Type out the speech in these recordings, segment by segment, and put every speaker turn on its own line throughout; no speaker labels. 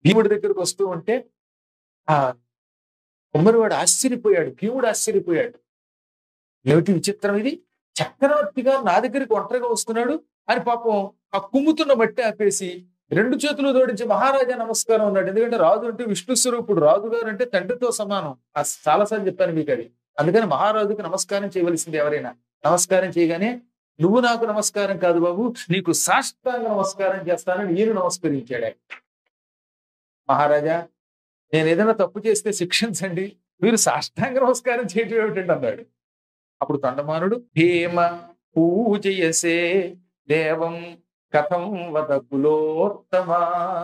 భీముడి దగ్గరకు వస్తూ ఉంటే ఆ కుమ్మరివాడు ఆశ్చర్యపోయాడు భీముడు ఆశ్చర్యపోయాడు ఏమిటి విచిత్రం ఇది చక్రవర్తిగా నా దగ్గరికి ఒంటరిగా వస్తున్నాడు అని పాపం ఆ కుమ్ముతున్న మట్టి ఆపేసి రెండు చేతులు జోడించి మహారాజా నమస్కారం అన్నాడు ఎందుకంటే రాజు అంటే విష్ణు స్వరూపుడు రాజు గారు అంటే తండ్రితో సమానం ఆ చాలాసార్లు చెప్పాను మీకు అది అందుకని మహారాజుకి నమస్కారం చేయవలసింది ఎవరైనా నమస్కారం చేయగానే నువ్వు నాకు నమస్కారం కాదు బాబు నీకు సాష్టాంగ నమస్కారం చేస్తానని నేను నమస్కరించాడు ఆయన. మహారాజా నేను ఏదైనా తప్పు చేస్తే శిక్షించండి మీరు సాష్టాంగ నమస్కారం చేయటం ఏమిటండి అన్నాడు అప్పుడు తొండమానుడు భీమ పూజయసే దేవం కథం వద కులోత్తమా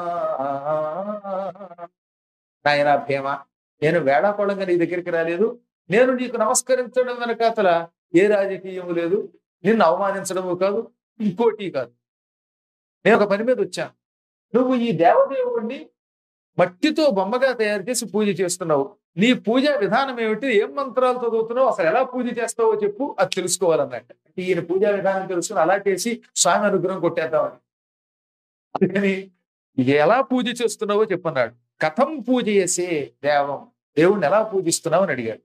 నాయన భీమ నేను వేళాకోళంగా నీ దగ్గరికి రాలేదు నేను నీకు నమస్కరించడం వెనకాతల ఏ రాజకీయము లేదు నిన్ను అవమానించడము కాదు ఇంకోటి కాదు నేను ఒక పని మీద వచ్చాను నువ్వు ఈ దేవదేవుణ్ణి మట్టితో బొమ్మగా తయారు చేసి పూజ చేస్తున్నావు నీ పూజ విధానం ఏమిటి ఏం మంత్రాలు చదువుతున్నావు అసలు ఎలా పూజ చేస్తావో చెప్పు అది తెలుసుకోవాలన్నట్టు అంటే ఈయన పూజా విధానం తెలుసుకుని అలా చేసి స్వామి అనుగ్రహం కొట్టేద్దామని అందుకని ఎలా పూజ చేస్తున్నావో చెప్పన్నాడు కథం పూజ చేసే దేవం దేవుణ్ణి ఎలా పూజిస్తున్నావు అని అడిగాడు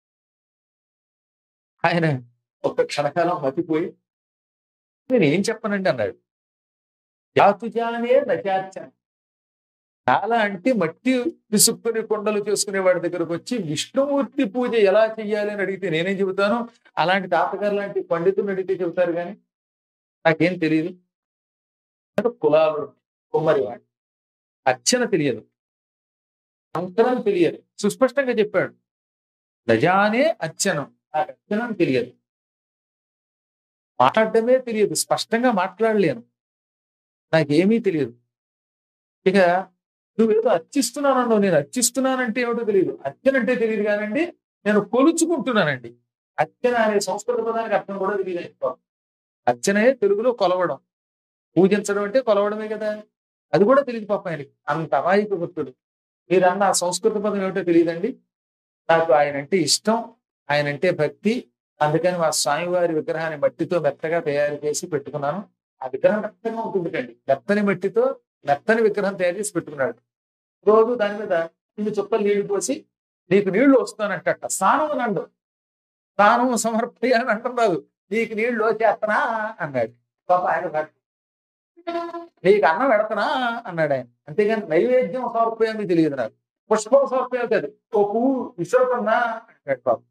ఆయన ఒక్క క్షణకాలం మతిపోయి నేను ఏం చెప్పనండి అన్నాడు జాతుజానే నచార్చన చాలా అంటే మట్టి విసుక్కుని కొండలు చేసుకునే వాడి దగ్గరకు వచ్చి విష్ణుమూర్తి పూజ ఎలా చెయ్యాలి అని అడిగితే నేనేం చెబుతాను అలాంటి తాతగారు లాంటి పండితులు అడిగితే చెబుతారు కానీ నాకేం తెలియదు అంటే కులాలు కుమ్మరి వాడు అర్చన తెలియదు మంత్రం తెలియదు సుస్పష్టంగా చెప్పాడు గజానే అర్చనం నాకు అర్చనం తెలియదు మాట్లాడటమే తెలియదు స్పష్టంగా మాట్లాడలేను నాకేమీ తెలియదు ఇక నువ్వేదో అర్చిస్తున్నానన్నావు నేను అర్చిస్తున్నానంటే ఏమిటో తెలియదు అర్చన అంటే తెలియదు కానండి నేను కొలుచుకుంటున్నానండి అర్చన అనే సంస్కృత పదానికి అర్థం కూడా తెలియదు అర్చనే తెలుగులో కొలవడం పూజించడం అంటే కొలవడమే కదా అది కూడా తెలియదు పాప ఆయనకి అంత అమాయక భక్తుడు మీరన్న ఆ సంస్కృత పదం ఏమిటో తెలియదండి నాకు ఆయన అంటే ఇష్టం ఆయన అంటే భక్తి అందుకని మా స్వామివారి విగ్రహాన్ని మట్టితో మెత్తగా తయారు చేసి పెట్టుకున్నాను ఆ విగ్రహం మెత్తగా ఉంటుంది కండి మెత్తని మట్టితో మెత్తని విగ్రహం తయారు చేసి పెట్టుకున్నాడు రోజు దాని మీద ఇన్ని చుక్కలు నీళ్లు పోసి నీకు నీళ్లు వస్తానంట స్నానం నండు స్నానం సమర్పయ అని అంటున్నాడు నీకు నీళ్లు చేస్తనా అన్నాడు పాప ఆయన భక్తి. నీకు అన్నం పెడతనా అన్నాడు ఆయన అంతేగాని నైవేద్యం సమర్పయాన్ని తెలియదు నాకు పుష్పం సమర్పయం కాదు ఓ పువ్వు విశ్వకన్నా అంటాడు పాప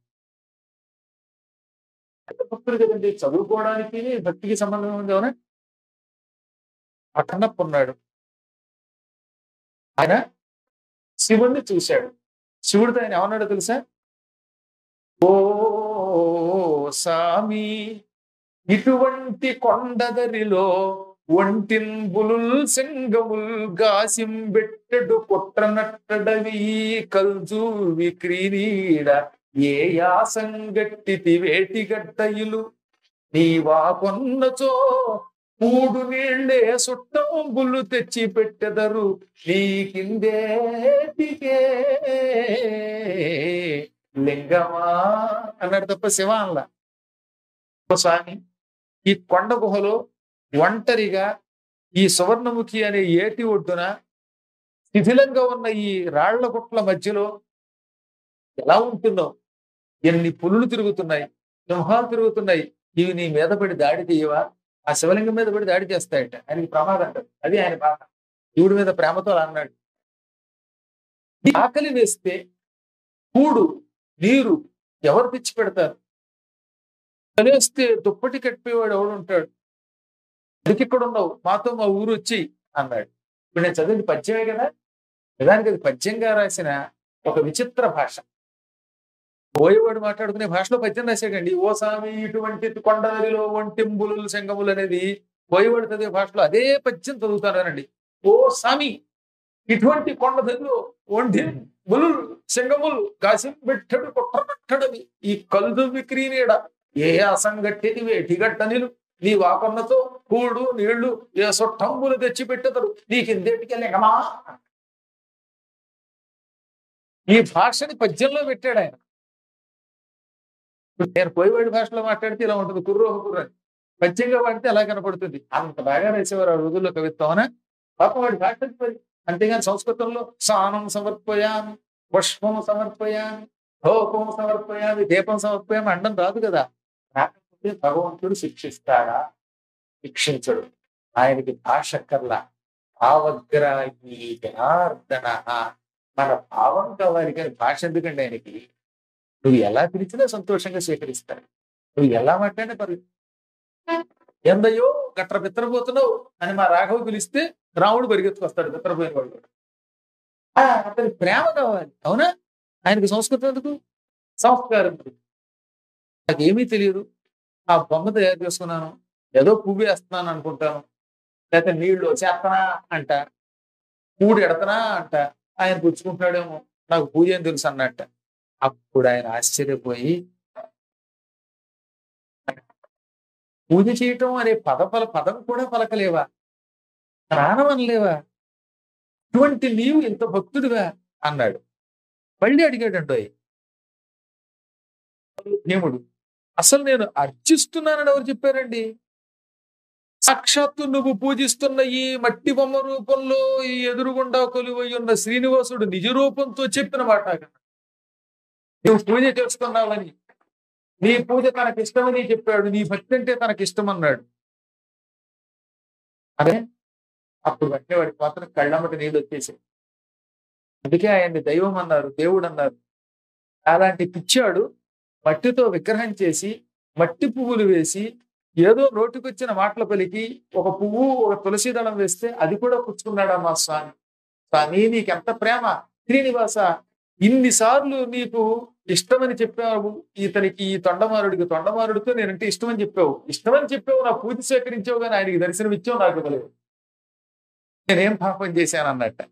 భక్తులు కదండి చదువుకోవడానికి భక్తికి సంబంధం ఉంది అవునా ఆ కన్నప్ప ఉన్నాడు ఆయన శివుణ్ణి చూశాడు శివుడితో ఆయన ఏమన్నాడో తెలుసా ఓ సామి ఇటువంటి కొండదరిలో ఒంటింబులుల్ సెంగముల్ గాసింబెట్టడు కొట్టనట్టడవి కల్జు విక్రీనీడ ఏ యాసంగట్టితి వేటిగట్టయిలు నీవా కొన్నచో మూడు నీళ్లే సుట్టంబులు తెచ్చి పెట్టెదరు నీకిందేటికే లింగమా అన్నాడు తప్ప శివ అనలా ఓ స్వామి ఈ కొండ గుహలో ఒంటరిగా ఈ సువర్ణముఖి అనే ఏటి ఒడ్డున శిథిలంగా ఉన్న ఈ రాళ్ల గుట్ల మధ్యలో ఎలా ఉంటుందో ఎన్ని పులులు తిరుగుతున్నాయి సింహాలు తిరుగుతున్నాయి ఇవి నీ మీద పడి దాడి చేయవా ఆ శివలింగం మీద పడి దాడి చేస్తాయట ఆయనకి ప్రమాదం అంటారు అది ఆయన బాధ శివుడి మీద ప్రేమతో అలా అన్నాడు ఈ ఆకలి వేస్తే కూడు నీరు ఎవరు తెచ్చి పెడతారు కలిస్తే దుప్పటి కట్టిపోయేవాడు ఎవడు ఉంటాడు ఎందుకు ఇక్కడ ఉన్నావు మాతో మా ఊరు వచ్చి అన్నాడు ఇప్పుడు నేను చదివింది పద్యమే కదా నిజానికి అది పద్యంగా రాసిన ఒక విచిత్ర భాష పోయేవాడు మాట్లాడుకునే భాషలో పద్యం రాశాడండి ఓ స్వామి ఇటువంటి కొండదరిలో ఒంటింబులు శంగములు అనేది పోయేవాడు చదివే భాషలో అదే పద్యం చదువుతానండి ఓ స్వామి ఇటువంటి కొండదరిలో ఒంటి బులు శంగములు కాసిం పెట్టడు కొట్టబెట్టడవి ఈ కలుదు విక్రీనీడ ఏ అసంగట్టిది వేటిగట్టనిలు నీ వాకొన్నతో కూడు నీళ్లు ఏ సొట్టంబులు తెచ్చి పెట్టదరు నీకు ఇందేటికి లెగమా ఈ భాషని పద్యంలో పెట్టాడు ఆయన నేను పోయివాడి భాషలో మాట్లాడితే ఇలా ఉంటుంది కుర్రో కుర్ర పద్యంగా పాడితే అలా కనపడుతుంది అంత బాగా రాసేవారు ఆ రోజుల్లో కవిత్వం పాపం వాడి భాష మరి అంతేగాని సంస్కృతంలో స్నానం సమర్పయామి పుష్పం సమర్పయామి ధూపం సమర్పయామి దీపం సమర్పయామి అండం రాదు కదా రాకపోతే భగవంతుడు శిక్షిస్తాడా శిక్షించడు ఆయనకి భాష కల్లా భావగ్రాహి జనార్దన మన భావం కావాలి కానీ భాష ఎందుకండి ఆయనకి నువ్వు ఎలా పిలిచినా సంతోషంగా స్వీకరిస్తాడు నువ్వు ఎలా మాట్లాడినా పర్లేదు ఎందయ్యో గట్ర బిత్తరపోతున్నావు అని మా రాఘవ పిలిస్తే రాముడు పరిగెత్తుకొస్తాడు బిత్తరపోయిన వాడు ఆ, అతని ప్రేమ కావాలి అవునా ఆయనకి సంస్కృతం ఎందుకు సంస్కారం ఎందుకు? నాకేమీ తెలియదు ఆ బొమ్మ తయారు చేసుకున్నాను ఏదో పువ్వు వేస్తున్నాను అనుకుంటాను లేకపోతే నీళ్లు చేస్తనా అంట పూడి ఎడతనా అంట ఆయన పుచ్చుకుంటాడేమో నాకు పూజ ఏం తెలుసు అన్నట్ట అప్పుడు ఆయన ఆశ్చర్యపోయి పూజ చేయటం అనే పద పల పదం కూడా పలకలేవా ప్రాణం అనలేవా అటువంటి నీవు ఇంత భక్తుడివా అన్నాడు మళ్ళీ అడిగాడండి భీముడు అసలు నేను అర్చిస్తున్నానని ఎవరు చెప్పారండి సాక్షాత్తు నువ్వు పూజిస్తున్న ఈ మట్టి బొమ్మ రూపంలో ఈ ఎదురుగుండా కొలువై ఉన్న శ్రీనివాసుడు నిజ రూపంతో చెప్పిన మాట నువ్వు పూజ చేస్తున్నావని నీ పూజ తనకి ఇష్టమని చెప్పాడు నీ భక్తి అంటే తనకి ఇష్టం అన్నాడు అదే అప్పుడు వెంటనే వాడికి మాత్రం కళ్ళమ్మటి నీళ్ళు వచ్చేసాయి అందుకే ఆయన్ని దైవం అన్నారు దేవుడు అన్నారు అలాంటి పిచ్చాడు మట్టితో విగ్రహం చేసి మట్టి పువ్వులు వేసి ఏదో నోటికొచ్చిన మాటలు పలికి ఒక పువ్వు ఒక తులసి దళం వేస్తే అది కూడా పుచ్చుకున్నాడా మా స్వామి స్వామి నీకెంత ప్రేమ శ్రీనివాస ఇన్నిసార్లు నీకు ఇష్టమని చెప్పావు ఇతనికి ఈ తొండమారుడికి తొండమారుడితో నేనంటే ఇష్టమని చెప్పావు ఇష్టమని చెప్పావు నా పూజ స్వీకరించావు కానీ ఆయనకి దర్శనం ఇచ్చావు నాకు ఇవ్వలేదు నేనేం పాపం చేశాను అన్నట్ట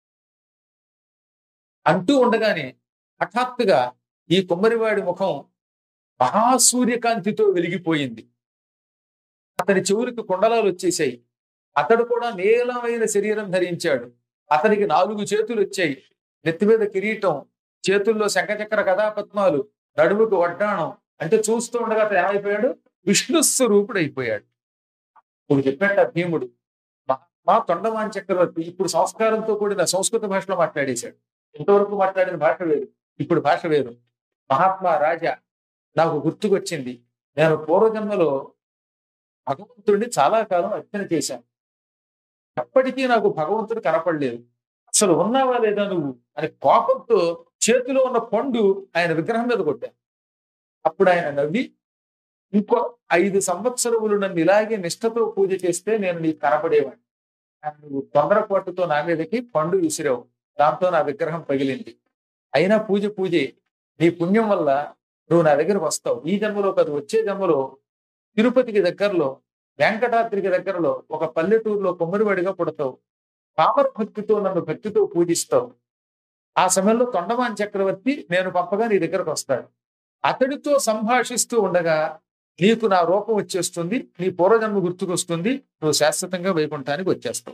అంటూ ఉండగానే హఠాత్తుగా ఈ కుమ్మరివాడి ముఖం మహాసూర్యకాంతితో వెలిగిపోయింది అతని చెవులకు కుండలాలు వచ్చేసాయి అతడు కూడా నీలమైన శరీరం ధరించాడు అతనికి నాలుగు చేతులు వచ్చాయి నెత్తి మీద కిరీటం చేతుల్లో శంఖచక్ర కథాపద్మాలు నడుముకు వడ్డాణం అంటే చూస్తూ ఉండగా అతను ఏమైపోయాడు విష్ణు స్వరూపుడు అయిపోయాడు ఇప్పుడు చెప్పాట భీముడు మా- మా తొండమాన్ చక్రవర్తి ఇప్పుడు సంస్కారంతో కూడిన సంస్కృత భాషలో మాట్లాడేశాడు ఇంతవరకు మాట్లాడిన భాష వేరు ఇప్పుడు భాష వేరు మహాత్మా రాజా నాకు గుర్తుకొచ్చింది నేను పూర్వజన్మలో భగవంతుడిని చాలా కాలం అర్చన చేశాను ఎప్పటికీ నాకు భగవంతుడు కనపడలేదు అసలు ఉన్నావా లేదా నువ్వు అని కోపంతో చేతిలో ఉన్న పండు ఆయన విగ్రహం మీద కొట్టాను అప్పుడు ఆయన నవ్వి ఇంకో ఐదు సంవత్సరములు నన్ను ఇలాగే నిష్ఠతో పూజ చేస్తే నేను నీకు కనపడేవాడిని కానీ నువ్వు తొందరపాటుతో నా మీదకి పండు విసిరావు దాంతో నా విగ్రహం పగిలింది అయినా పూజ పూజే నీ పుణ్యం వల్ల నువ్వు నా దగ్గరకు వస్తావు ఈ జన్మలో కాదు వచ్చే జన్మలో తిరుపతికి దగ్గరలో వెంకటాద్రికి దగ్గరలో ఒక పల్లెటూరులో కొమ్మరివాడిగా పుడతావు పామర భక్తితో నన్ను భక్తితో పూజిస్తావు ఆ సమయంలో తొండమాన్ చక్రవర్తి నేను పంపగా నీ దగ్గరకు వస్తాడు అతడితో సంభాషిస్తూ ఉండగా నీకు నా రూపం వచ్చేస్తుంది నీ పూర్వజన్మ గుర్తుకొస్తుంది నువ్వు శాశ్వతంగా వైకుంఠానికి వచ్చేస్తావు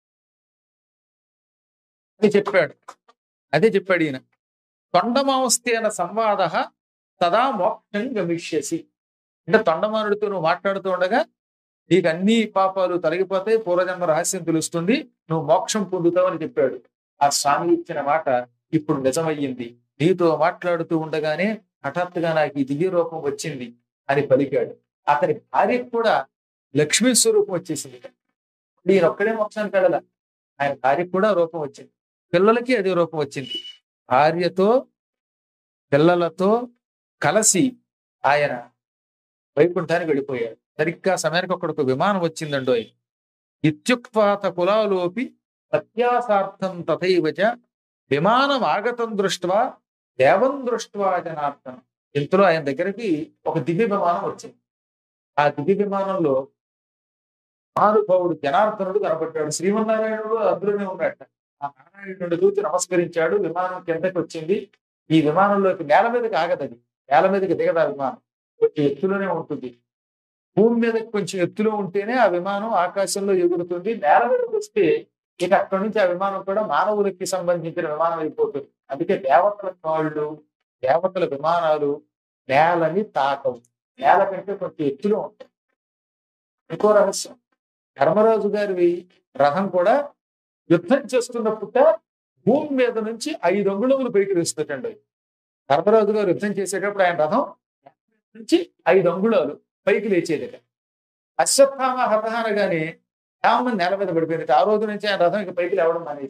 అని చెప్పాడు అదే చెప్పాడు ఈయన తొండమావస్థేన సంవాద తదా మోక్షం గమిష్యసి అంటే తొండమానుడితో నువ్వు మాట్లాడుతూ ఉండగా నీకు అన్ని పాపాలు తొలగిపోతాయి పూర్వజన్మ రహస్యం తెలుస్తుంది నువ్వు మోక్షం పొందుతావు అని చెప్పాడు ఆ స్వామి ఇచ్చిన మాట ఇప్పుడు నిజమయ్యింది నీతో మాట్లాడుతూ ఉండగానే హఠాత్తుగా నాకు ఈ దివ్య రూపం వచ్చింది అని పలికాడు అతని భార్యకు కూడా లక్ష్మీ స్వరూపం వచ్చేసింది ఈయన ఒక్కడే మోక్షానికి వెళ్ళాల ఆయన భార్యకు కూడా రూపం వచ్చింది పిల్లలకి అదే రూపం వచ్చింది భార్యతో పిల్లలతో కలిసి ఆయన వైకుంఠానికి వెళ్ళిపోయాడు సరిగ్గా సమయానికి ఒకడికి విమానం వచ్చిందండోయ్ ఇత్యుక్వాత కులాలోపి సత్యాసార్థం తథైవచ విమానం ఆగతం దృష్ట్వా దేవం దృష్ట్వా జనార్థం ఇంతలో ఆయన దగ్గరికి ఒక దివ్య విమానం వచ్చింది ఆ దివ్య విమానంలో మహానుభావుడు జనార్దనుడు కనబడ్డాడు శ్రీమన్నారాయణుడు అందులోనే ఉన్నట్ట ఆ నారాయణుడు చూసి నమస్కరించాడు విమానం కిందకి వచ్చింది ఈ విమానంలోకి నేల మీదకి ఆగదది నేల మీదకి దిగదు ఆ విమానం కొంచెం ఎత్తులోనే ఉంటుంది భూమి మీద కొంచెం ఎత్తులో ఉంటేనే ఆ విమానం ఆకాశంలో ఎగురుతుంది నేల మీదకి వస్తే ఇక అక్కడి నుంచి ఆ విమానం కూడా మానవులకి సంబంధించిన విమానం అయిపోతుంది అందుకే దేవతల కాళ్ళు దేవతల విమానాలు నేలని తాకవు నేల కంటే కొంచెం ఎత్తులో ఉంటాయి ఇంకో రహస్యం ధర్మరాజు గారి రథం కూడా యుద్ధం చేస్తున్నప్పుట భూమి మీద నుంచి ఐదు అంగుళములు పైకి వేస్తుంటండి ధర్మరాజు గారు యుద్ధం చేసేటప్పుడు ఆయన రథం నుంచి ఐదు అంగుళాలు పైకి లేచేదట అశ్వత్థామ హత అనగానే రామ నేల మీద పడిపోయింది ఆ రోజు నుంచి ఆయన రథం ఇక పైకి లేవడం అనేది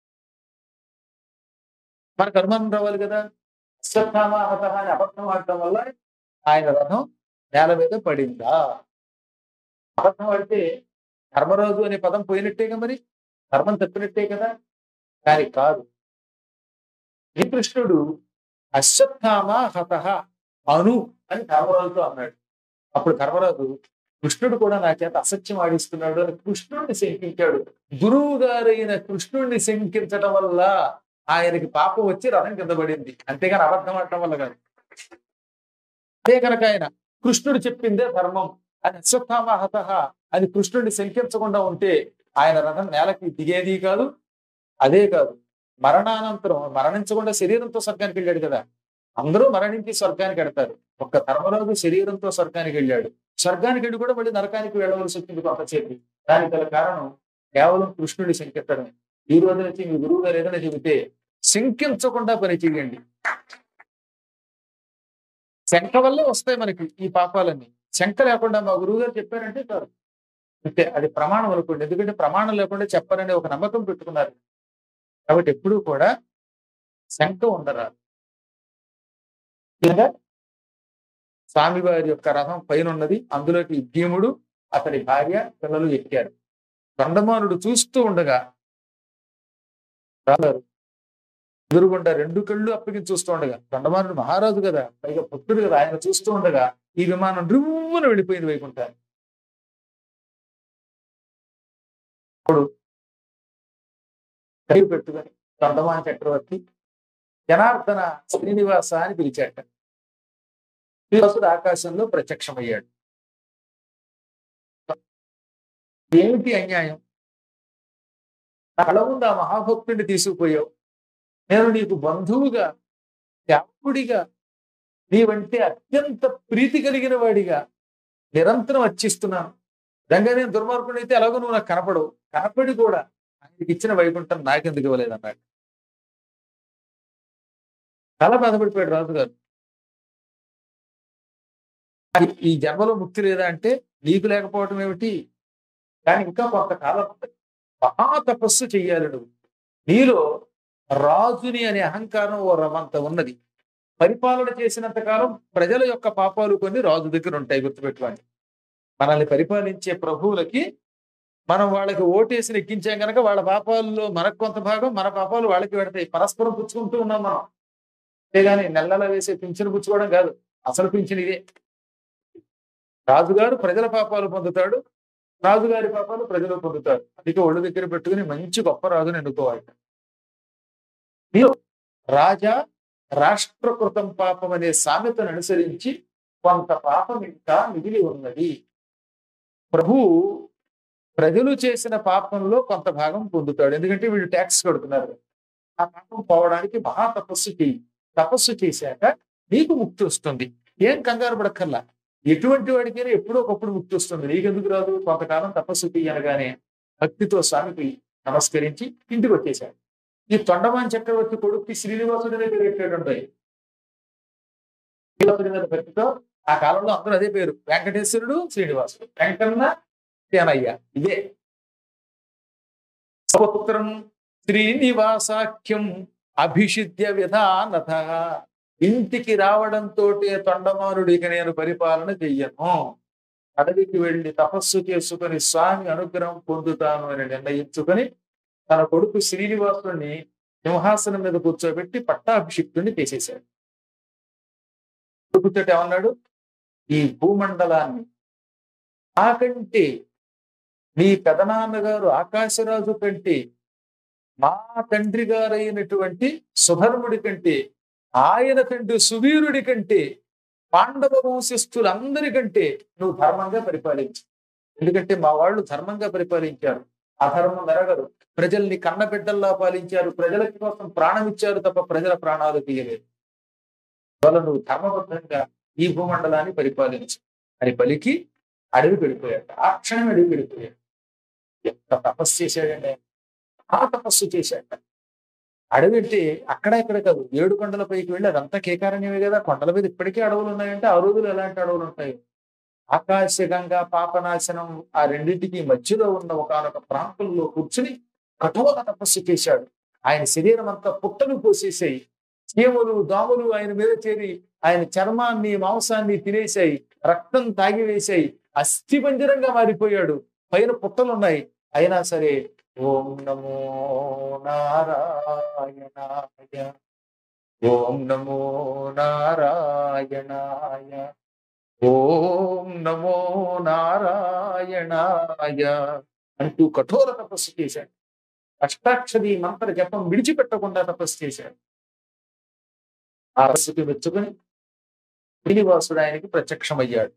మనకు అనుమానం రావాలి కదా అశ్వత్థామ హత అని అబద్ధం ఆడటం వల్ల ఆయన రథం నేల మీద పడిందా అబద్ధం ఆడితే ధర్మరాజు అనే పదం పోయినట్టేగా మరి ధర్మం తప్పినట్టే కదా కానీ కాదు శ్రీకృష్ణుడు అశ్వత్థామ హత అను అని ధర్మరాజుతో అన్నాడు అప్పుడు ధర్మరాజు కృష్ణుడు కూడా నా చేత అసత్యం ఆడిస్తున్నాడు అని కృష్ణుడిని శంకించాడు గురువు గారైన కృష్ణుడిని శంకించడం వల్ల ఆయనకి పాపం వచ్చి రథం కింద పడింది అంతేగాని అబద్ధం ఆడటం వల్ల కాదు అదే కనుక ఆయన కృష్ణుడు చెప్పిందే ధర్మం అని అశ్వత్థామ హత అని కృష్ణుడిని శంకించకుండా ఉంటే ఆయన రథం నేలకి దిగేది కాదు అదే కాదు మరణానంతరం మరణించకుండా శరీరంతో స్వర్గానికి వెళ్ళాడు కదా అందరూ మరణించి స్వర్గానికి వెడతారు ఒక్క ధర్మరాజు శరీరంతో స్వర్గానికి వెళ్ళాడు స్వర్గానికి వెళ్ళి కూడా మళ్ళీ నరకానికి వెళ్ళవలసి వచ్చింది కొంతసేపు దానికి గల కారణం కేవలం కృష్ణుడి శంకించడమే ఈ రోజు నుంచి మీ గురువు గారు ఏదైనా చెబితే శంకించకుండా పని చేయండి శంక వల్లే వస్తాయి మనకి ఈ పాపాలన్నీ శంక లేకుండా మా గురువు గారు చెప్పారంటే కాదు అంటే అది ప్రమాణం అనుకోండి ఎందుకంటే ప్రమాణం లేకుండా చెప్పారనే ఒక నమ్మకం పెట్టుకున్నారు కాబట్టి ఎప్పుడూ కూడా శంక ఉండరాదు ఇలాగా స్వామివారి యొక్క రథం పైన ఉన్నది అందులోకి భీముడు అతడి భార్య పిల్లలు ఎక్కారు గండమానుడు చూస్తూ ఉండగా రాగారు ఎదురుగుండా రెండు కళ్ళు అప్పగించి చూస్తూ ఉండగా గండమానుడు మహారాజు కదా పైగా పుత్రుడు కదా ఆయన చూస్తూ ఉండగా ఈ విమానం రివ్వున వెళ్ళిపోయింది వైకుంఠాన్ని అప్పుడు కై పెట్టుకొని గండమాన చక్రవర్తి జనార్దన శ్రీనివాస అని పిలిచాట శ్రీనివాసుడు ఆకాశంలో ప్రత్యక్షమయ్యాడు ఏమిటి అన్యాయం నా కళ ముందు ఆ మహాభక్తుడిని తీసుకుపోయావు నేను నీకు బంధువుగా త్యాగుడిగా నీవంటే అత్యంత ప్రీతి కలిగిన వాడిగా నిరంతరం అర్చిస్తున్నాను దంగా నేను దుర్మార్గుడు అయితే ఎలాగో నువ్వు నాకు కనపడవు కనపడి కూడా ఆయనకి ఇచ్చిన వైకుంఠం నాకెందుకు ఇవ్వలేదు అన్నాడు చాలా బాధపడిపోయాడు రాజుగారు ఈ జన్మలో ముక్తి లేదా అంటే నీకు లేకపోవటం ఏమిటి కానీ ఇంకా కొంతకాలం ఉంటుంది మహా తపస్సు చెయ్యాలి నువ్వు నీలో రాజుని అనే అహంకారం ఓ రవంత ఉన్నది పరిపాలన చేసినంత కాలం ప్రజల యొక్క పాపాలు కొన్ని రాజు దగ్గర ఉంటాయి గుర్తుపెట్టుకోండి మనల్ని పరిపాలించే ప్రభువులకి మనం వాళ్ళకి ఓటేసి ఎక్కించాం కనుక వాళ్ళ పాపాల్లో మనకు కొంత భాగం మన పాపాలు వాళ్ళకి పెడతాయి పరస్పరం పుచ్చుకుంటూ ఉన్నాం మనం అంతేగాని నెలల వేసే పింఛను పుచ్చుకోవడం కాదు అసలు పింఛన్ ఇదే రాజుగారు ప్రజల పాపాలు పొందుతాడు రాజుగారి పాపాలు ప్రజలు పొందుతారు అందుకే ఒళ్ళు దగ్గర పెట్టుకుని మంచి గొప్ప రాజుని ఎన్నుకోవాలి మీరు రాజా రాష్ట్రకృతం పాపం అనే సామెతను అనుసరించి కొంత పాపం ఇంకా మిగిలి ఉన్నది ప్రభు ప్రజలు చేసిన పాపంలో కొంత భాగం పొందుతాడు ఎందుకంటే వీళ్ళు ట్యాక్స్ కడుతున్నారు ఆ పాపం పోవడానికి మహా తపస్సు చేయి తపస్సు చేశాక నీకు ముక్తి వస్తుంది ఏం కంగారు పడక్కర్లా ఎటువంటి వాడికైనా ఎప్పుడో ఒకప్పుడు ముక్తి వస్తుంది నీకెందుకు రాదు కొంతకాలం తపస్సు తీయనగానే భక్తితో స్వామికి నమస్కరించి ఇంటికి వచ్చేశాడు ఈ తొండమాన్ చక్రవర్తి కొడుక్కి శ్రీనివాసుడి దగ్గర పెట్టాడు శ్రీనివాసుడి మీద భక్తితో ఆ కాలంలో అందరూ అదే పేరు వెంకటేశ్వరుడు శ్రీనివాసుడు వెంకన్న తేనయ్య ఇదే సపుత్రం శ్రీనివాసాఖ్యం అభిషిద్య విధానత ఇంటికి రావడంతో తొండమానుడికి నేను పరిపాలన చెయ్యను అడవికి వెళ్లి తపస్సు చేసుకుని స్వామి అనుగ్రహం పొందుతాను అని నిర్ణయించుకొని తన కొడుకు శ్రీనివాసుని సింహాసనం మీద కూర్చోబెట్టి పట్టాభిషిక్తుని చేసేశాడు కొడుకుతో ఏమన్నాడు ఈ భూమండలాన్ని నాకంటే మీ పెదనాన్నగారు ఆకాశరాజు కంటే మా తండ్రి గారైనటువంటి సుధర్ముడి కంటే ఆయన తండ్రి సువీరుడి కంటే పాండవ వంశస్థులందరికంటే నువ్వు ధర్మంగా పరిపాలించు ఎందుకంటే మా వాళ్ళు ధర్మంగా పరిపాలించారు అధర్మం ఎరగరు ప్రజల్ని కన్నబిడ్డల్లా పాలించారు ప్రజల కోసం ప్రాణం ఇచ్చారు తప్ప ప్రజల ప్రాణాలు తీయలేదు వల్ల నువ్వు ధర్మబద్ధంగా ఈ భూమండలాన్ని పరిపాలించు అని పలికి అడవి పెడిపోయాడు ఆ క్షణం అడవి పెడిపోయాడు ఎంత తపస్సు చేశాడండి ఆయన. ఆ తపస్సు చేశాట అడవి అంటే అక్కడ ఇక్కడ కాదు ఏడు కొండల పైకి వెళ్ళి అదంతా కేకారణ్యమే కదా కొండల మీద ఇప్పటికీ అడవులు ఉన్నాయంటే ఆ రోజులు ఎలాంటి అడవులు ఉంటాయి ఆకాశగంగా పాపనాశనం ఆ రెండింటికి మధ్యలో ఉన్న ఒకనొక ప్రాంతంలో కూర్చుని కఠోర తపస్సు చేశాడు ఆయన శరీరం అంతా పుట్టలు పోసేసాయి చీమలు దోమలు ఆయన మీద చేరి ఆయన చర్మాన్ని మాంసాన్ని తినేసాయి రక్తం తాగివేశాయి అస్థిపంజరంగా మారిపోయాడు పైన పుట్టలు ఉన్నాయి అయినా సరే ఓం నమో నారాయణాయ ఓం నమో నారాయణాయ ఓం నమో నారాయణాయ అంటూ కఠోర తపస్సు చేశాడు అష్టాక్షరి మంత్ర జపం విడిచిపెట్టకుండా తపస్సు చేశాడు ఆ తపస్సుకి మెచ్చుకుని శ్రీనివాసుడు ఆయనకి ప్రత్యక్షమయ్యాడు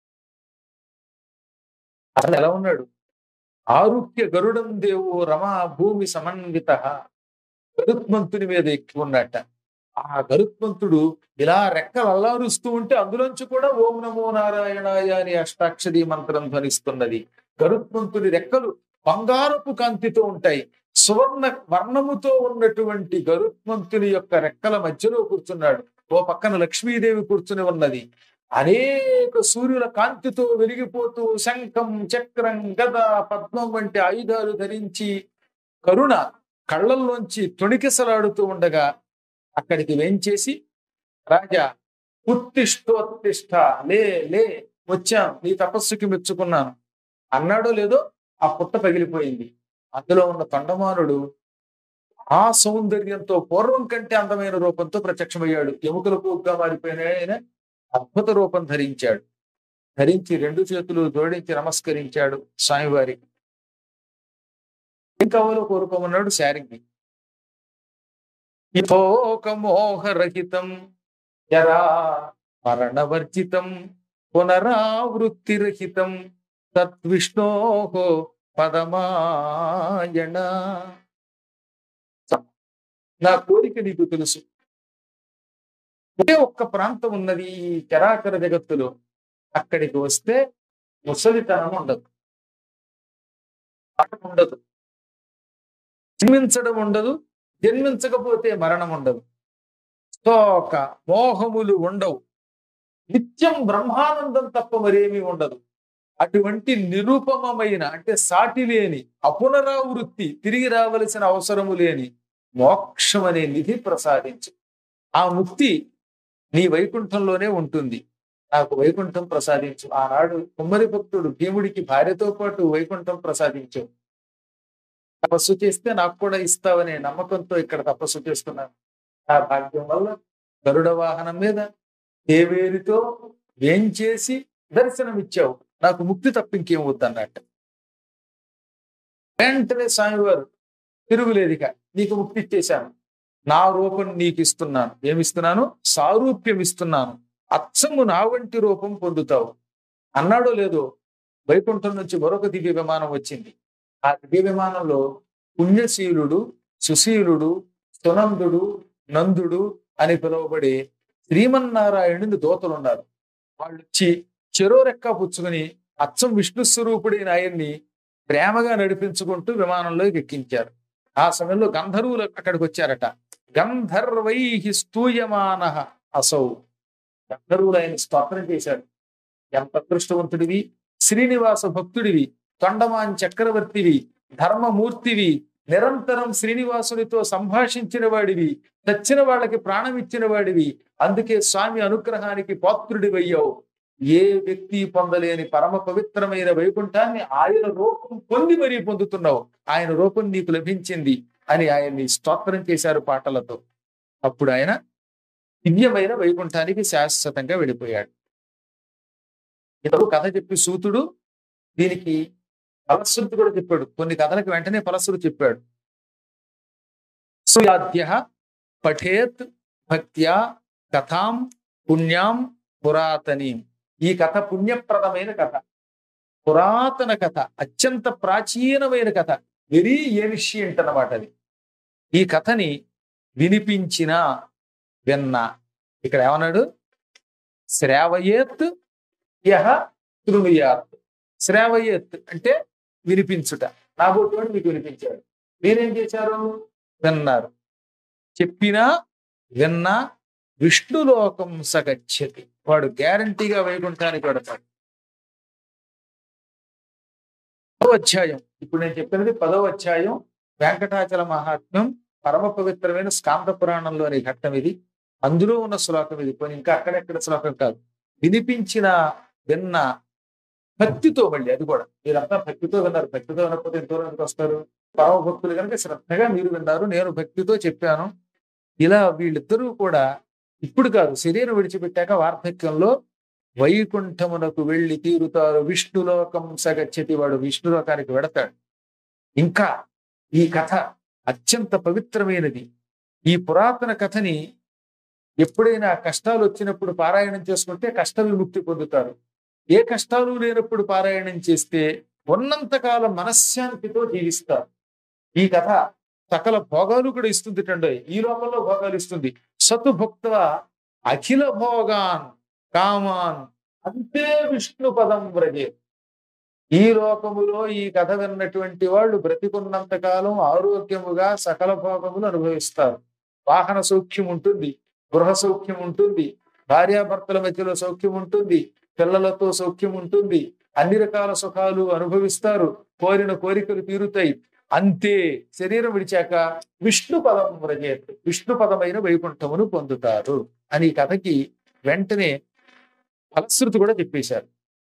అతను ఎలా ఉన్నాడు ఆరుక్య గరుడం దేవో రమా భూమి సమన్విత గరుత్మంతుని మీద ఎక్కి ఉన్నట్ట ఆ గరుత్మంతుడు ఇలా రెక్కలు అల్లారుస్తూ ఉంటే అందులోంచి కూడా ఓం నమో నారాయణాయ అని అష్టాక్షరి మంత్రం ధ్వనిస్తున్నది గరుత్మంతుడి రెక్కలు బంగారపు కాంతితో ఉంటాయి సువర్ణ వర్ణముతో ఉన్నటువంటి గరుత్మంతుని యొక్క రెక్కల మధ్యలో కూర్చున్నాడు ఓ పక్కన లక్ష్మీదేవి కూర్చుని ఉన్నది అనేక సూర్యుల కాంతితో వెలిగిపోతూ శంఖం చక్రం గద పద్మం వంటి ఆయుధాలు ధరించి కరుణ కళ్ళల్లోంచి తొణికిసలాడుతూ ఉండగా అక్కడికి వేంచేసి రాజా ఉత్తిష్టోత్తిష్ట లే లే వచ్చాను నీ తపస్సుకి మెచ్చుకున్నాను అన్నాడో లేదో ఆ పుట్ట పగిలిపోయింది అందులో ఉన్న తొండమానుడు ఆ సౌందర్యంతో పూర్వం కంటే అందమైన రూపంతో ప్రత్యక్షమయ్యాడు ఎముకల పోగ్గా మారిపోయిన ఆయన అద్భుత రూపం ధరించాడు ధరించి రెండు చేతులు జోడించి నమస్కరించాడు స్వామివారికి ఏం కావాలో కోరుకోమన్నాడు శారింగి మోహరహితం జరా మరణవర్జితం పునరావృత్తిరహితం తద్విష్ణో పదమాయణ నా కోరిక నీకు తెలుసు ఒకే ఒక్క ప్రాంతం ఉన్నది ఈ చరాచర జగత్తులో అక్కడికి వస్తే ముసలితనం ఉండదు మరణం ఉండదు జన్మించడం ఉండదు జన్మించకపోతే మరణం ఉండదు స్తోక మోహములు ఉండవు నిత్యం బ్రహ్మానందం తప్ప మరేమీ ఉండదు అటువంటి నిరుపమమైన అంటే సాటి లేని అపునరావృత్తి తిరిగి రావలసిన అవసరము లేని మోక్షం అనే నిధి ప్రసాదించు ఆ ముక్తి నీ వైకుంఠంలోనే ఉంటుంది నాకు వైకుంఠం ప్రసాదించు ఆనాడు కుమ్మరి భక్తుడు భీముడికి భార్యతో పాటు వైకుంఠం ప్రసాదించు తపస్సు చేస్తే నాకు కూడా ఇస్తావనే నమ్మకంతో ఇక్కడ తపస్సు చేస్తున్నాను ఆ భాగ్యం వల్ల గరుడ వాహనం మీద దేవేరితో వేంచేసి దర్శనమిచ్చావు నాకు ముక్తి తప్ప ఇంకేం వద్దన్నట్టు వెంటనే స్వామివారు తిరుగులేదిక నీకు ముక్తి ఇచ్చేశాను నా రూపం నీకు ఇస్తున్నాను ఏమిస్తున్నాను సారూప్యం ఇస్తున్నాను అచ్చము నా వంటి రూపం పొందుతావు అన్నాడో లేదో వైకుంఠం నుంచి మరొక దివ్య విమానం వచ్చింది ఆ దివ్య విమానంలో పుణ్యశీలుడు సుశీలుడు సునందుడు నందుడు అని పిలువబడే శ్రీమన్నారాయణుని దోతలు ఉన్నారు వాళ్ళు వచ్చి చెరో రెక్క పుచ్చుకుని అచ్చం విష్ణు స్వరూపుడైన ఆయన్ని ప్రేమగా నడిపించుకుంటూ విమానంలోకి ఎక్కించారు ఆ సమయంలో గంధర్వులు అక్కడికి వచ్చారట గంధర్వై స్తూయమాన అసౌ గంధర్వులు ఆయన స్తోత్రం చేశాడు ఎంత అదృష్టవంతుడివి శ్రీనివాస భక్తుడివి తొండమాన్ చక్రవర్తివి ధర్మమూర్తివి నిరంతరం శ్రీనివాసునితో సంభాషించిన వాడివి చచ్చిన వాళ్ళకి ప్రాణం ఇచ్చిన వాడివి అందుకే స్వామి అనుగ్రహానికి పాత్రుడివయ్యావు ఏ వ్యక్తి పొందలేని పరమ పవిత్రమైన వైకుంఠాన్ని ఆయన రూపం పొంది మరీ పొందుతున్నావు ఆయన రూపం నీకు లభించింది అని ఆయన్ని స్తోత్రం చేశారు పాటలతో అప్పుడు ఆయన దివ్యమైన వైకుంఠానికి శాశ్వతంగా వెళ్ళిపోయాడు ఇతడు కథ చెప్పి సూతుడు దీనికి ఫలశ్రుతి కూడా చెప్పాడు కొన్ని కథలకు వెంటనే ఫలశ్రుతి చెప్పాడు సుయాద్య పఠేత్ భక్త్యా కథాం పుణ్యాం పురాతనీం ఈ కథ పుణ్యప్రదమైన కథ పురాతన కథ అత్యంత ప్రాచీనమైన కథ వెరీ ఏన్షియంట్ అన్నమాట అది ఈ కథని వినిపించిన విన్న ఇక్కడ ఏమన్నాడు శ్రావయేత్ యహ తృణుయాత్ శ్రావయేత్ అంటే వినిపించుట నాబోటి మీకు వినిపించాడు మీరేం చేశారు విన్నారు చెప్పినా విన్నా విష్ణులోకం సగచ్చతి వాడు గ్యారంటీగా వైకుంఠానికి పెడతాడు పదవ అధ్యాయం ఇప్పుడు నేను చెప్పినది పదవ అధ్యాయం వెంకటాచల మహాత్మ్యం పరమ పవిత్రమైన స్కాంద పురాణంలోని ఘట్టం ఇది అందులో ఉన్న శ్లోకం ఇది పోనీ ఇంకా అక్కడెక్కడ శ్లోకం కాదు వినిపించిన విన్న భక్తితో మళ్ళీ అది కూడా మీరంతా భక్తితో విన్నారు భక్తితో వినకపోతే ఎంతో మందికి వస్తారు పరమ భక్తులు కనుక శ్రద్ధగా మీరు విన్నారు నేను భక్తితో చెప్పాను ఇలా వీళ్ళిద్దరూ కూడా ఇప్పుడు కాదు శరీరం విడిచిపెట్టాక వార్ధక్యంలో వైకుంఠమునకు వెళ్ళి తీరుతారు విష్ణులోకం సగచ్చతి వాడు విష్ణులోకానికి వెడతాడు ఇంకా ఈ కథ అత్యంత పవిత్రమైనది ఈ పురాతన కథని ఎప్పుడైనా కష్టాలు వచ్చినప్పుడు పారాయణం చేసుకుంటే కష్ట విముక్తి పొందుతారు ఏ కష్టాలు లేనప్పుడు పారాయణం చేస్తే ఉన్నంతకాలం మనశ్శాంతితో జీవిస్తారు ఈ కథ సకల భోగాలు కూడా ఇస్తుంది టండోయ్ ఈ లోకంలో భోగాలు ఇస్తుంది సతు భుక్త అఖిల భోగాన్ కామాన్ అంతే విష్ణు పదం వ్రజే ఈ లోకములో ఈ కథ విన్నటువంటి వాళ్ళు బ్రతికున్నంత కాలం ఆరోగ్యముగా సకల భోగములు అనుభవిస్తారు వాహన సౌఖ్యం ఉంటుంది గృహ సౌఖ్యం ఉంటుంది భార్యాభర్తల మధ్యలో సౌఖ్యం ఉంటుంది పిల్లలతో సౌఖ్యం ఉంటుంది అన్ని రకాల సుఖాలు అనుభవిస్తారు కోరిన కోరికలు తీరుతాయి అంతే శరీరం విడిచాక విష్ణు పదం వ్రజేత్ విష్ణు పదమైన వైకుంఠమును పొందుతారు అని ఈ కథకి వెంటనే ఫలశ్రుతి కూడా చెప్పేశారు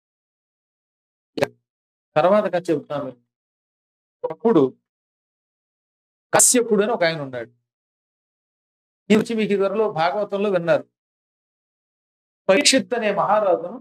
తర్వాత కథ చెబుతాను అప్పుడు కశ్యపుడు అని ఒక ఆయన ఉన్నాడు ఈ వచ్చి మీకు ఇదివరలో భాగవతంలో విన్నారు పరీక్షిత్ అనే మహారాజును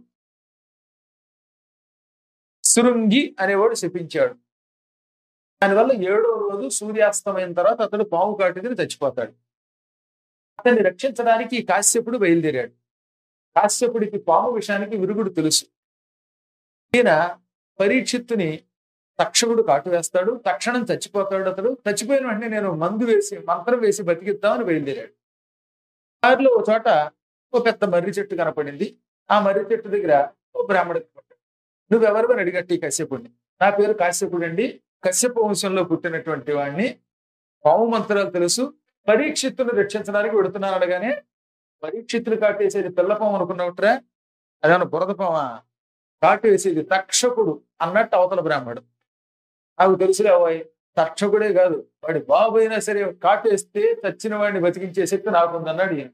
శృంగి అనేవాడు శపించాడు దానివల్ల ఏడో రోజు సూర్యాస్తమైన తర్వాత అతడు పాము కాటుకుని చచ్చిపోతాడు అతన్ని రక్షించడానికి కాశ్యపుడు బయలుదేరాడు కాశ్యపుడికి పాము విషయానికి విరుగుడు తెలుసు ఈయన పరీక్షిత్తుని తక్షకుడు కాటు వేస్తాడు తక్షణం చచ్చిపోతాడు అతడు చచ్చిపోయిన వెంటనే నేను మందు వేసి మంత్రం వేసి బతికిద్దామని బయలుదేరాడు దారిలో ఒక చోట ఓ పెద్ద మర్రి చెట్టు కనపడింది ఆ మర్రి చెట్టు దగ్గర ఓ బ్రాహ్మడు నువ్వెవరు అని అడిగట్టి కశ్యపుడిని నా పేరు కాశ్యపుడు అండి కశ్యప వంశంలో పుట్టినటువంటి వాడిని పాము మంత్రాలు తెలుసు పరీక్షిత్తును రక్షించడానికి వెడుతున్నాను అనగానే పరీక్షిత్తులు కాటేసేది పిల్ల పాము అనుకున్నట్రా అదేమన్నా బురద పామా కాటేసేది తక్షకుడు అన్నట్టు అవతల బ్రాహ్మడు నాకు తెలుసులే అవ్వాయి తక్షకుడే కాదు వాడి బాబు అయినా సరే కాటేస్తే చచ్చిన వాడిని బతికించే శక్తి నాకుందన్నాడు ఈయన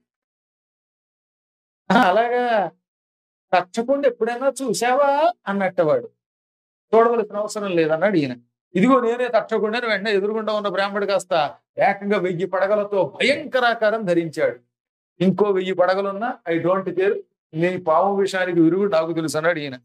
"ఆ, అలాగా తక్షకుండా ఎప్పుడైనా చూసావా అన్నట్టు వాడు చూడవలసిన అవసరం లేదన్నాడు ఈయన ఇదిగో నేనే తక్షకుండా వెంటనే ఎదురుగుండా ఉన్న బ్రాహ్మడు కాస్త ఏకంగా వెయ్యి పడగలతో భయంకరాకారం ధరించాడు ఇంకో వెయ్యి పడగలున్నా ఐ డోంట్ కేర్ నీ పాము విషయానికి విరుగు నాకు తెలుసు అన్నాడు ఈయన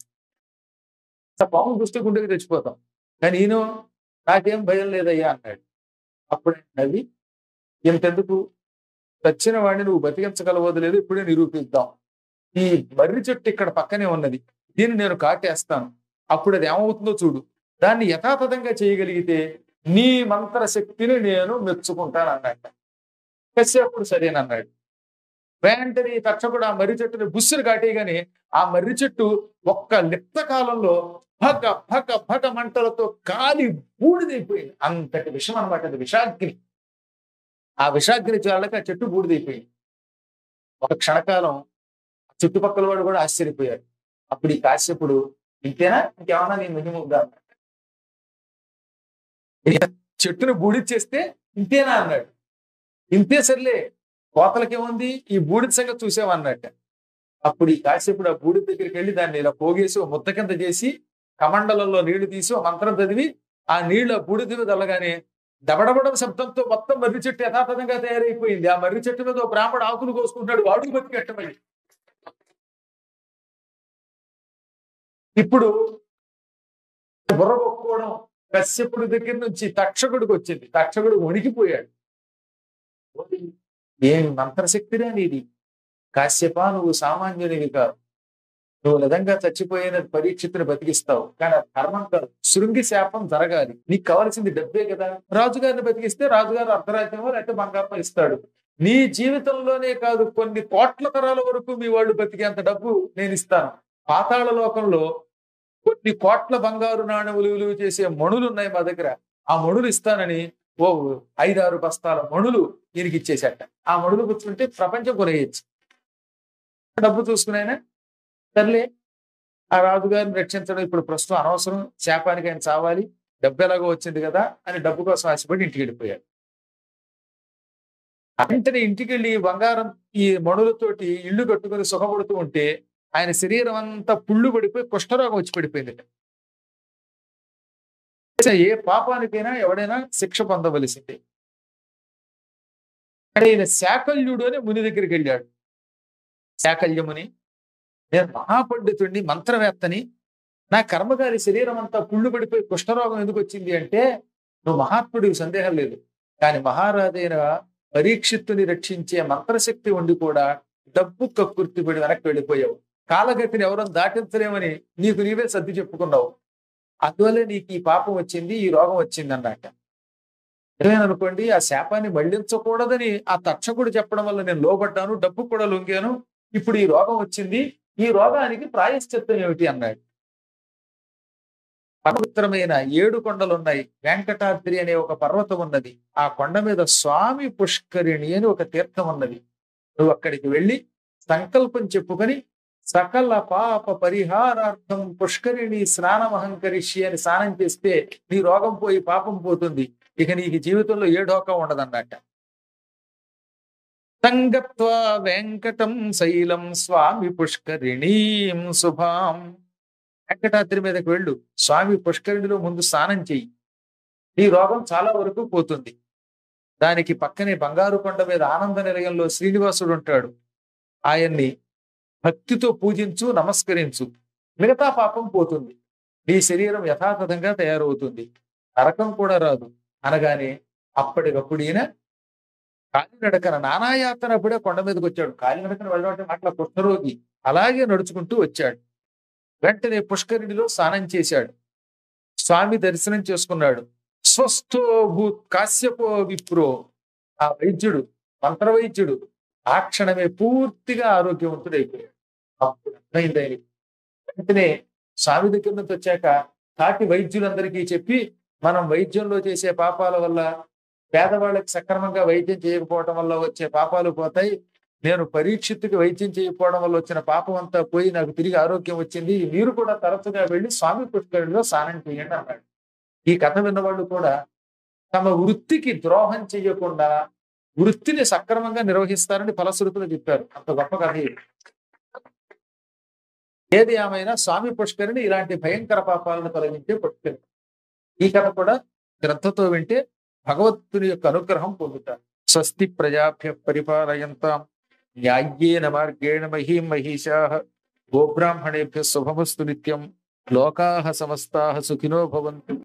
"ఆ పాము చూస్తే గుండెకి తెచ్చిపోతాం కానీ ఈయన నాకేం భయం లేదయ్యా అన్నాడు అప్పుడు నవ్వి ఇంతెందుకు చచ్చిన వాడిని నువ్వు బతికించగలవదు లేదు ఇప్పుడే నిరూపిద్దాం ఈ మర్రి చెట్టు ఇక్కడ పక్కనే ఉన్నది దీన్ని నేను కాటేస్తాను అప్పుడు అది ఏమవుతుందో చూడు దాన్ని యథాతథంగా చేయగలిగితే నీ మంత్ర శక్తిని నేను మెచ్చుకుంటాను అన్నట్ట కశ్యపుడు సరేనన్నాడు వెంటనే ఈ తక్షకుడు ఆ మర్రి చెట్టుని బుస్సులు కాటేయగానే ఆ మర్రి చెట్టు ఒక్క లిప్త కాలంలో భగ భగ భగ మంటలతో కాలి బూడిదైపోయింది అంతటి విషం అనమాట అది విషాగ్ని ఆ విషాగ్ని చాలక ఆ చెట్టు బూడిదైపోయింది ఒక క్షణకాలం చుట్టుపక్కల వాడు కూడా ఆశ్చర్యపోయారు అప్పుడు ఈ కాశ్యపుడు ఇంతేనా ఇంకేమన్నా నేను మినిముద్దా చెట్టును బూడిచ్చేస్తే ఇంతేనా అన్నాడు ఇంతే సర్లే కోతలకేముంది ఈ బూడిద సంగతి చూసామన్నట్ట అప్పుడు ఈ కాశ్యపుడు ఆ బూడిద దగ్గరికి వెళ్ళి దాన్ని ఇలా పోగేసి ఓ ముద్ద కింద చేసి కమండలంలో నీళ్లు తీసి ఓ మంత్రం చదివి ఆ నీళ్లు ఆ బూడిద మీద చల్లగానే దబడబడం శబ్దంతో మొత్తం మర్రి చెట్టు యథాతథంగా తయారైపోయింది ఆ మర్రి చెట్టు మీద ఓ బ్రాహ్మడు ఆకులు కోసుకుంటాడు వాడు బతికెట్టమని ఇప్పుడు బుర్ర కొట్టుకోవడం కశ్యపుడి దగ్గర నుంచి తక్షకుడికి వచ్చింది తక్షకుడు వణికిపోయాడు ఓయ్, ఏం మంత్రశక్తిరా నీది కాశ్యప నువ్వు సామాన్యునివి కాదు నువ్వు నిజంగా చచ్చిపోయిన పరీక్షితుని బతికిస్తావు కానీ అది ధర్మం కాదు శృంగి శాపం జరగాలి నీకు కావాల్సింది డబ్బే కదా రాజుగారిని బతికిస్తే రాజుగారు అర్ధరాజ్యమో లేకపోతే బంగారం ఇస్తాడు నీ జీవితంలోనే కాదు కొన్ని కోట్ల తరాల వరకు మీ వాళ్ళు బతికేంత డబ్బు నేను ఇస్తాను పాతాళ లోకంలో కొన్ని కోట్ల బంగారు నాణ్యములు విలువ చేసే మణులు ఉన్నాయి మా దగ్గర ఆ మణులు ఇస్తానని ఓ ఐదారు బస్తాల మణులు ఈయనకి ఇచ్చేసేట ఆ మణులు పుచ్చుకుంటే ప్రపంచం కొనేయచ్చు డబ్బు చూసుకునైనా సర్లే ఆ రాజుగారిని రక్షించడం ఇప్పుడు ప్రస్తుతం అనవసరం శాపానికి ఆయన చావాలి డబ్బు ఎలాగో వచ్చింది కదా అని డబ్బు కోసం ఆశపడి ఇంటికి వెళ్ళిపోయాడు వెంటనే ఇంటికి వెళ్ళి బంగారం ఈ మణులతోటి ఇల్లు కట్టుకుని సుఖపడుతూ ఉంటే ఆయన శరీరం అంతా పుళ్ళు పడిపోయి కుష్ఠరోగం వచ్చి పడిపోయింది ఏ పాపానికైనా ఎవడైనా శిక్ష పొందవలసిందే అక్కడ ఈయన శాకల్యుడు అని ముని దగ్గరికి వెళ్ళాడు శాకల్యముని నేను మహాపండితుడిని మంత్రవేత్తని నా కర్మగారి శరీరం అంతా పుళ్ళు పడిపోయి కుష్ఠరోగం ఎందుకు వచ్చింది అంటే నువ్వు మహాత్ముడివి సందేహం లేదు కానీ మహారాజైన పరీక్షిత్తుని రక్షించే మంత్రశక్తి ఉండి కూడా డబ్బు కక్కుర్తిపడి వెనక్కి వెళ్ళిపోయావు కాలగతిని ఎవరో దాటించలేమని నీకు నీవే సర్ది చెప్పుకున్నావు అందువల్లే నీకు ఈ పాపం వచ్చింది ఈ రోగం వచ్చింది అన్నట్ట ఏమేననుకోండి ఆ శాపాన్ని మళ్లించకూడదని ఆ తక్షకుడు చెప్పడం వల్ల నేను లోబడ్డాను డబ్బు కూడా లొంగాను ఇప్పుడు ఈ రోగం వచ్చింది ఈ రోగానికి ప్రాయశ్చిత్తం ఏమిటి అన్నాడు పవిత్రమైన ఏడు కొండలు ఉన్నాయి వెంకటాద్రి అనే ఒక పర్వతం ఉన్నది ఆ కొండ మీద స్వామి పుష్కరిణి అని ఒక తీర్థం ఉన్నది నువ్వు అక్కడికి వెళ్ళి సంకల్పం చెప్పుకొని సకల పాప పరిహారార్థం పుష్కరిణి స్నానమహంకరిషి అని స్నానం చేస్తే నీ రోగం పోయి పాపం పోతుంది ఇక నీకు జీవితంలో ఏ ఢోకా ఉండదన్నట్ట సంగత్వా వెంకటం శైలం స్వామి పుష్కరిణీం శుభాం వెంకటాద్రి మీదకి వెళ్ళు స్వామి పుష్కరిణిలో ముందు స్నానం చెయ్యి నీ రోగం చాలా వరకు పోతుంది దానికి పక్కనే బంగారు కొండ మీద ఆనంద నిలయంలో శ్రీనివాసుడు ఉంటాడు ఆయన్ని భక్తితో పూజించు నమస్కరించు మిగతా పాపం పోతుంది నీ శరీరం యథాతథంగా తయారవుతుంది నరకం కూడా రాదు అనగానే అప్పటికప్పుడు ఈయన కాలినడకన నానాయాతన అప్పుడే కొండ మీదకి వచ్చాడు కాలినడకన వెళ్ళడం అట్లా కుష్ఠరోగి అలాగే నడుచుకుంటూ వచ్చాడు వెంటనే పుష్కరిణిలో స్నానం చేశాడు స్వామి దర్శనం చేసుకున్నాడు స్వస్థో భూత్ కాశ్యపో విప్రో ఆ వైద్యుడు మంత్ర వైద్యుడు ఆ క్షణమే పూర్తిగా ఆరోగ్యవంతుడైపోయాడు అప్పుడు అర్థమైంది ఆయనకి. వెంటనే స్వామి దగ్గర నుంచి వచ్చాక తాటి వైద్యులందరికీ చెప్పి మనం వైద్యంలో చేసే పాపాల వల్ల పేదవాళ్ళకి సక్రమంగా వైద్యం చేయకపోవడం వల్ల వచ్చే పాపాలు పోతాయి నేను పరీక్షిత్తుకి వైద్యం చేయకపోవడం వల్ల వచ్చిన పాపం అంతా పోయి నాకు తిరిగి ఆరోగ్యం వచ్చింది మీరు కూడా తరచుగా వెళ్ళి స్వామి పుష్కరిలో స్నానం చేయండి అన్నాడు ఈ కథ విన్నవాళ్ళు కూడా తమ వృత్తికి ద్రోహం చేయకుండా వృత్తిని సక్రమంగా నిర్వహిస్తారని ఫలశ్రుతులు చెప్పారు అంత గొప్ప కథ ఇది. ఏది ఏమైనా స్వామి పుష్కరిని ఇలాంటి భయంకర పాపాలను తొలగించే పుష్కరిణి ఈ కథ కూడా శ్రద్ధతో వింటే భగవంతుని యొక్క అనుగ్రహం పొందుతారు స్వస్తి ప్రజాభ్య పరిపాలయంతాం న్యాయ్యేన మార్గేణ మహీం మహిషా గోబ్రాహ్మణేభ్య శుభమస్తు నిత్యం లోకాః సమస్తాః సుఖినో భవంతు